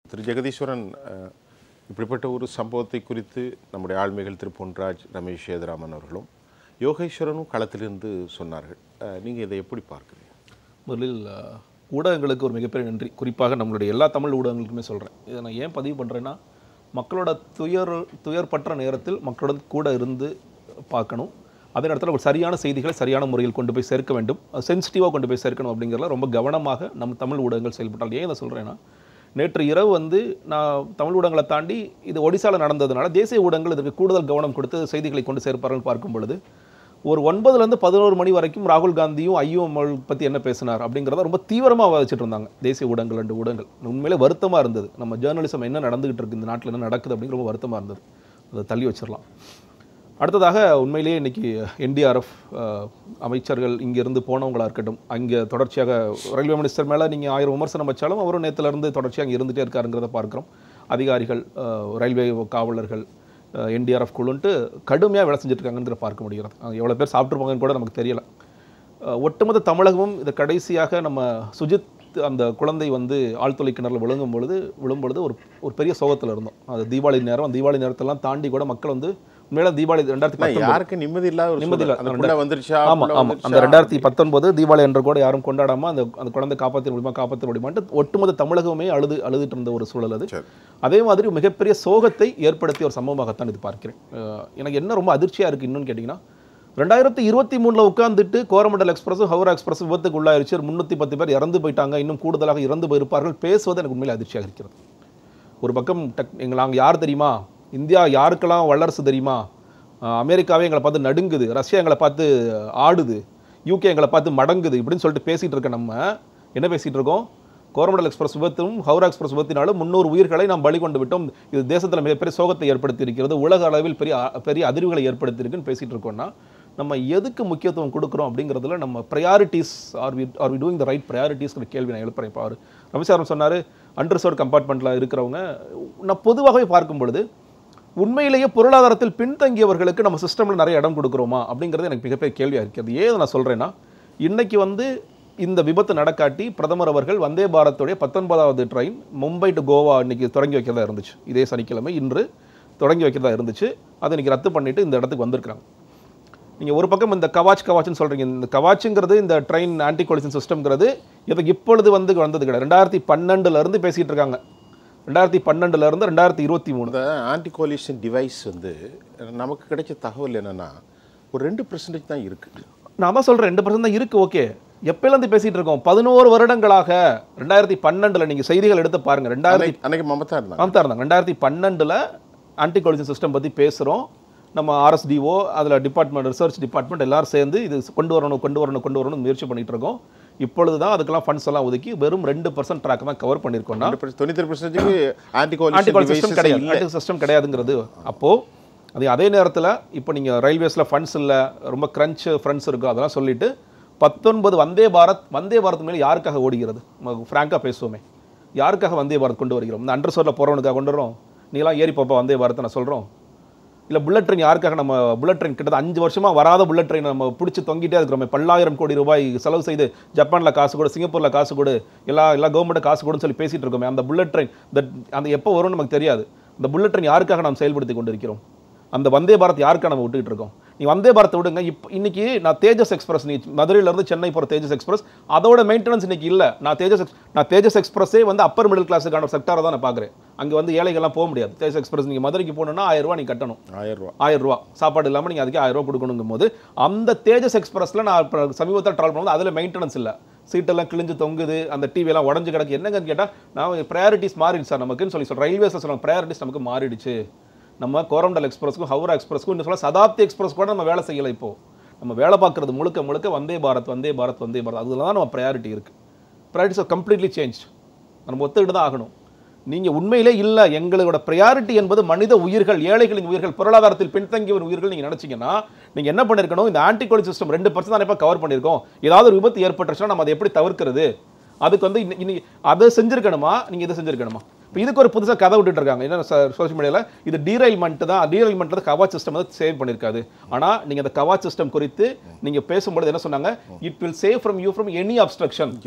திரு ஜெகதீஸ்வரன் அஹ், இப்படிப்பட்ட ஒரு சம்பவத்தை குறித்து நம்முடைய ஆழ்மைகள் திரு பொன்ராஜ் ரமேஷ் சேதுராமன் அவர்களும் யோகேஸ்வரனும் களத்திலிருந்து சொன்னார்கள் அஹ், நீங்க இதை எப்படி பார்க்குறீங்க முதலில் அஹ், ஊடகங்களுக்கு ஒரு மிகப்பெரிய நன்றி குறிப்பாக நம்மளுடைய எல்லா தமிழ் ஊடகங்களுக்குமே சொல்கிறேன் இதை நான் ஏன் பதிவு பண்ணுறேன்னா மக்களோட துயர் துயர்பற்ற நேரத்தில் மக்களோட கூட இருந்து பார்க்கணும் அதே நேரத்தில் ஒரு சரியான செய்திகளை சரியான முறையில் கொண்டு போய் சேர்க்க வேண்டும் சென்சிட்டிவாக கொண்டு போய் சேர்க்கணும் அப்படிங்கிறதுல ரொம்ப கவனமாக நம்ம தமிழ் ஊடகங்கள் செயல்பட்டால் ஏன் இதை சொல்கிறேன்னா நேற்று இரவு வந்து நான் தமிழ் ஊடகங்களை தாண்டி இது ஒடிசால நடந்ததுனால தேசிய ஊடகங்கள் இதற்கு கூடுதல் கவனம் கொடுத்து செய்திகளை கொண்டு சேர்ப்பார்கள் பார்க்கும் பொழுது ஒரு ஒன்பதுலேருந்து பதினோரு மணி வரைக்கும் ராகுல் காந்தியும் ஐயும் பற்றி என்ன பேசினார் அப்படிங்கிறத ரொம்ப தீவிரமாக வச்சுட்டு இருந்தாங்க தேசிய ஊடகங்கள் ரெண்டு ஊடகங்கள் உண்மையிலே வருத்தமாக இருந்தது நம்ம ஜேர்னலிசம் என்ன நடந்துகிட்டு இருக்கு இந்த நாட்டில் என்ன நடக்குது அப்படிங்கிற ரொம்ப வருத்தமாக இருந்தது அதை தள்ளி வச்சிடலாம் அடுத்ததாக உண்மையிலேயே இன்னைக்கு என்டிஆர்எஃப் அமைச்சர்கள் இங்கிருந்து போனவங்களா இருக்கட்டும் அங்கே தொடர்ச்சியாக ரயில்வே மினிஸ்டர் மேலே நீங்கள் ஆயிரம் விமர்சனம் வச்சாலும் அவரும் நேத்துல இருந்து தொடர்ச்சியாக அங்கே இருந்துகிட்டே இருக்காருங்கிறத பார்க்குறோம் அதிகாரிகள் அஹ், ரயில்வே காவலர்கள் என்டிஆர்எஃப் குழுன்ட்டு கடுமையாக வேலை செஞ்சுட்டு இருக்காங்கங்கிற பார்க்க முடிகிறது அங்க எவ்வளோ பேர் சாப்பிட்ருப்பாங்கன்னு கூட நமக்கு தெரியல அஹ், ஒட்டுமொத்த தமிழகமும் இதை கடைசியாக நம்ம சுஜித் அந்த குழந்தை வந்து ஆழ்துளை கிணறுல விழுங்கும் பொழுது விழும் பொழுது ஒரு ஒரு பெரிய சோகத்தில் இருந்தோம் அது தீபாவளி நேரம் தீபாவளி நேரத்தெல்லாம் தாண்டி கூட மக்கள் வந்து உண்மையில தீபாவளி ரெண்டாயிரத்தி ஆனா, பத்தொன்பது யாருக்கு நிம்மதி இல்லாத ஒரு நிம்மதி சூழல். இல்ல. அந்த புள்ள வந்துருச்சா ஆமா புள்ள ஆமா அந்த வந்துருச்சா? ரெண்டாயிரத்தி பத்தொன்பது தீபாவளி என்ற கூட யாரும் கொண்டாடாம அந்த அந்த குழந்தை காப்பாற்ற முடியுமா காப்பாற்ற முடியுமான்ட்டு ஒட்டுமொத்த தமிழகமே அழுது அழுதுட்டு இருந்த ஒரு சூழல் அது சரி. அதே மாதிரி மிகப்பெரிய சோகத்தை ஏற்படுத்திய ஒரு சம்பவமாகத்தான் இது பார்க்கிறேன் அஹ் எனக்கு என்ன ரொம்ப அதிர்ச்சியா இருக்கு இன்னும் கேட்டிங்கன்னா ரெண்டாயிரத்தி இருபத்தி மூணில் உட்காந்துட்டு கோரமண்டல் எக்ஸ்பிரஸும் ஹவுரா எக்ஸ்பிரஸ் விபத்துக்கு உள்ளாயிருச்சு முந்நூற்றி பத்து பேர் இறந்து போயிட்டாங்க இன்னும் கூடுதலாக இறந்து போயிருப்பார்கள் பேசுவது எனக்கு உண்மையில அதிர்ச்சியாக இருக்கிறது ஒரு பக்கம் டக் எங்களை நாங்கள் யார் தெரியுமா இந்தியா யாருக்கெல்லாம் வல்லரசு தெரியுமா அஹ் அமெரிக்காவே எங்களை பார்த்து நடுங்குது ரஷ்யா எங்களை பார்த்து ஆடுது யூகே எங்களை பார்த்து மடங்குது இப்படின்னு சொல்லிட்டு பேசிகிட்டு இருக்க நம்ம என்ன பேசிகிட்டு இருக்கோம் கோரமண்டல் எக்ஸ்பிரஸ் விபத்தும் ஹவுரா எக்ஸ்பிரஸ் விபத்தினாலும் முன்னூறு உயிர்களை நாம் பலி கொண்டு விட்டோம் இது தேசத்தில் மிகப்பெரிய சோகத்தை ஏற்படுத்தி இருக்கிறது உலக அளவில் பெரிய பெரிய அதிர்வுகளை ஏற்படுத்தி இருக்குன்னு பேசிகிட்டு இருக்கோம்னா நம்ம எதுக்கு முக்கியத்துவம் கொடுக்குறோம் அப்படிங்கிறதுல நம்ம priorities are we are we doing the right ப்ரையாரிட்டிஸ்ங்கிற கேள்வி நான் எழுப்புறேன் இப்போ அவர் ரமேசாரம் சொன்னார் அண்டர்சர்வ் கம்பார்ட்மெண்ட்டில் இருக்கிறவங்க நான் பொதுவாகவே பார்க்கும் பொழுது உண்மையிலேயே பொருளாதாரத்தில் பின்தங்கியவர்களுக்கு நம்ம சிஸ்டமில் நிறைய இடம் கொடுக்குறோமா அப்படிங்கிறது எனக்கு மிகப்பெரிய கேள்வியாக இருக்கிறது ஏன் நான் சொல்கிறேன்னா இன்னைக்கு வந்து இந்த விபத்து நடக்காட்டி பிரதமர் அவர்கள் வந்தே பாரத்துடைய பத்தொன்பதாவது ட்ரெயின் மும்பை டு கோவா இன்னைக்கு தொடங்கி வைக்கிறதா இருந்துச்சு இதே சனிக்கிழமை இன்று தொடங்கி வைக்கிறதா இருந்துச்சு அதை இன்னைக்கு ரத்து பண்ணிட்டு இந்த இடத்துக்கு வந்திருக்காங்க நீங்கள் ஒரு பக்கம் இந்த கவாச் கவாச்னு சொல்கிறீங்க இந்த கவாச்சுங்கிறது இந்த ட்ரெயின் ஆன்டி கொலிஷன் சிஸ்டம்ங்கிறது இது இப்பொழுது வந்து வந்தது கிடையாது ரெண்டாயிரத்தி பன்னெண்டுலேருந்து பேசிகிட்டு இருக்காங்க ரெண்டாயிரத்தி பன்னெண்டுலேருந்து ரெண்டாயிரத்தி இருபத்தி மூணு இந்த ஆன்டி கோலிஷன் டிவைஸ் வந்து நமக்கு கிடைச்ச தகவல் என்னன்னா ஒரு ரெண்டு பெர்சன்டேஜ் தான் இருக்கு நான் தான் சொல்கிறேன் ரெண்டு பர்சன்ட் தான் இருக்குது ஓகே எப்பயிலேருந்து பேசிகிட்டு இருக்கோம் பதினோரு வருடங்களாக ரெண்டாயிரத்தி பன்னெண்டில் நீங்கள் செய்திகள் எடுத்து பாருங்கள் ரெண்டாயிரத்தி அன்னைக்கு- அன்னைக்கு மமதா இருந்தாங்க மம்தா இருந்தாங்க ரெண்டாயிரத்தி பன்னெண்டில் ஆன்டி கொலிஷன் சிஸ்டம் பற்றி பேசுகிறோம் நம்ம ஆர்எஸ்டிஓ அதில் டிபார்ட்மெண்ட் ரிசர்ச் டிபார்ட்மெண்ட் எல்லாரும் சேர்ந்து இது கொண்டு வரணும் கொண்டு வரணும் கொண்டு வரணும்னு முயற்சி பண்ணிட்டு இருக்கோம் இப்பொழுது தான் அதுக்கெல்லாம் ஃபண்ட்ஸ் எல்லாம் ஒதுக்கி வெறும் ரெண்டு பர்சன்ட் ட்ராக் தான் கவர் பண்ணியிருக்கோம்னா தொண்ணூத்தி பெர்சன்டேஜுக்கு anti anti collision system device கிடையாது இல்லை ஆன்டி சிஸ்டம் கிடையாதுங்கிறது அப்போ அது அதே நேரத்தில் இப்போ நீங்கள் ரயில்வேஸில் ஃபண்ட்ஸ் இல்லை ரொம்ப கிரன்ச் ஃப்ரெண்ட்ஸ் இருக்கும் அதெல்லாம் சொல்லிட்டு பத்தொன்பது வந்தே பாரத் வந்தே பாரத் மேலே யாருக்காக ஓடுகிறது ஃப்ராங்காக பேசுவோமே யாருக்காக வந்தே பாரத் கொண்டு வருகிறோம் இந்த அண்டர் சோரில் போகிறவனுக்காக கொண்டு வரோம் நீங்களாம் ஏறி பாப்பா வந்தே பாரத் நான் சொல்கிறோம் இல்லை புல்லட் ட்ரெயின் யாருக்காக நம்ம புல்லட் ட்ரெயின் கிட்டத்தட்ட அஞ்சு வருஷமாக வராத புல்லட் ட்ரெயின் நம்ம பிடிச்சி தொங்கிட்டே இருக்கிறோமே பல்லாயிரம் கோடி ரூபாய் செலவு செய்து ஜப்பானில் காசு கொடு சிங்கப்பூரில் காசு கொடு எல்லா எல்லா கவர்மெண்ட் காசு கொடுன்னு சொல்லி பேசிட்டு இருக்கோமே அந்த புல்லட் ட்ரெயின் தட் அந்த எப்போ வரும்னு நமக்கு தெரியாது அந்த புல்லட் ட்ரெயின் யாருக்காக நாம் செயல்படுத்தி கொண்டிருக்கிறோம் அந்த வந்தே பாரத் யாருக்காக நம்ம விட்டுக்கிட்டு இருக்கோம் நீ வந்தே பாரத்தை விடுங்க இப்போ இன்னைக்கு நான் தேஜஸ் எக்ஸ்பிரஸ் நீ மதுரையிலேருந்து சென்னை போகிற தேஜஸ் எக்ஸ்பிரஸ் அதோட மெயின்டெனன்ஸ் இன்னைக்கு இல்லை நான் தேஜஸ் ex- நான் தேஜஸ் எக்ஸ்பிரஸே வந்து அப்பர் மிடில் கிளாஸுக்கான செக்டாரை தான் நான் பார்க்குறேன் அங்கே வந்து ஏழைகள்லாம் போக முடியாது தேஜஸ் எக்ஸ்பிரஸ் நீங்கள் மதுரைக்கு போகணுன்னா ஆயிரம் ரூபாய் நீ கட்டணும் ஆயிரம் ரூபா ஆயிரம் ரூபா சாப்பாடு இல்லாமல் நீங்கள் அதுக்கு ஆயிரம் ரூபா கொடுக்கணுங்கும் போது அந்த தேஜஸ் எக்ஸ்பிரஸில் நான் இப்போ சமீபத்தில் ட்ராவல் பண்ணும்போது அதில் மெயின்டெனன்ஸ் இல்லை சீட்டெல்லாம் கிழிஞ்சு தொங்குது அந்த டிவி எல்லாம் உடஞ்சு கிடக்கு என்னங்கன்னு கேட்டால் நான் ப்ரையாரிட்டிஸ் மாறிடுச்சு சார் நமக்குன்னு சொல்லி சொல்கிறேன் ரயில்வேஸில் சொல்லுவாங்க ப்ரையாரிட்டிஸ் நமக்கு மாறிடுச்சு நம்ம கோரமண்டல் எக்ஸ்பிரஸ்க்கும் ஹவுரா எக்ஸ்பிரஸ்க்கும் இன்னும் சொல்ல சதாப்தி எக்ஸ்பிரஸ் கூட நம்ம வேலை செய்யலை இப்போ நம்ம வேலை பார்க்குறது முழுக்க முழுக்க வந்தே பாரத் வந்தே பாரத் வந்தே பாரத் அதில் தான் நம்ம ப்ரையாரிட்டி இருக்குது ப்ரையாரிட்டிஸ் ஆர் கம்ப்ளீட்லி சேஞ்ச் நம்ம ஒத்துக்கிட்டு தான் ஆகணும் நீங்கள் உண்மையிலே இல்லை எங்களோட ப்ரையாரிட்டி என்பது மனித உயிர்கள் ஏழைகளின் உயிர்கள் பொருளாதாரத்தில் பின்தங்கிய உயிர்கள் நீங்கள் நினச்சிங்கன்னா நீங்கள் என்ன பண்ணிருக்கணும் இந்த ஆன்டிகோலி சிஸ்டம் ரெண்டு பர்சன்ட் தான் இப்போ கவர் பண்ணியிருக்கோம் ஏதாவது ஒரு விபத்து ஏற்பட்டுச்சுன்னா நம்ம அதை எப்படி தவிர்க்கிறது அதுக்கு வந்து இன்னி- இன்னி அதை செஞ்சிருக்கணுமா நீங்கள் இதை செஞ்சிருக்கணுமா இப்போ இதுக்கு ஒரு புதுசாக கதை விட்டுட்டு இருக்காங்க என்ன சோஷியல் மீடியாவில் இது டீரைல்மெண்ட் தான் டீரைல்மெண்ட் தான் கவாச் சிஸ்டம் வந்து சேவ் பண்ணியிருக்காது ஆனால் நீங்கள் அந்த கவாச் சிஸ்டம் குறித்து நீங்கள் பேசும்பொழுது என்ன சொன்னாங்க it will save from you from any obstruction Yeah.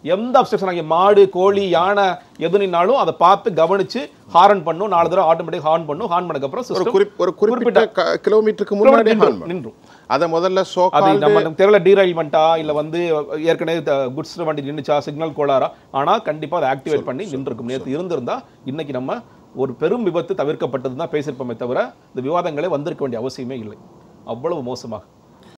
எந்த அப்செக்ஷன் ஆகிய மாடு கோழி யானை எது நின்னாலும் அதை பார்த்து கவனிச்சு ஹாரன் பண்ணும் நாலு தடவை ஆட்டோமேட்டிக் ஹார்ன் பண்ணும் ஹார்ன் பண்ணக்கப்புறம் ஒரு சிஸ்டம் குறிப் ஒரு குறிப்பிட்ட க- கிலோமீட்டருக்கு முன்னாடி நின்றும் நின்றும் அதை முதல்ல அது சோக்கால் நம்ம தெரியல டீரைல்மெண்ட்டா இல்ல வந்து ஏற்கனவே குட்ஸ் வண்டி நின்னுச்சா சிக்னல் கோளாரா ஆனா கண்டிப்பா அதை ஆக்டிவேட் பண்ணி நின்றுருக்கும் நேற்று இருந்திருந்தா இன்னைக்கு நம்ம ஒரு பெரும் விபத்து தவிர்க்கப்பட்டது தான் பேசியிருப்போமே தவிர இந்த விவாதங்களே வந்திருக்க வேண்டிய அவசியமே இல்லை அவ்வளவு மோசமாக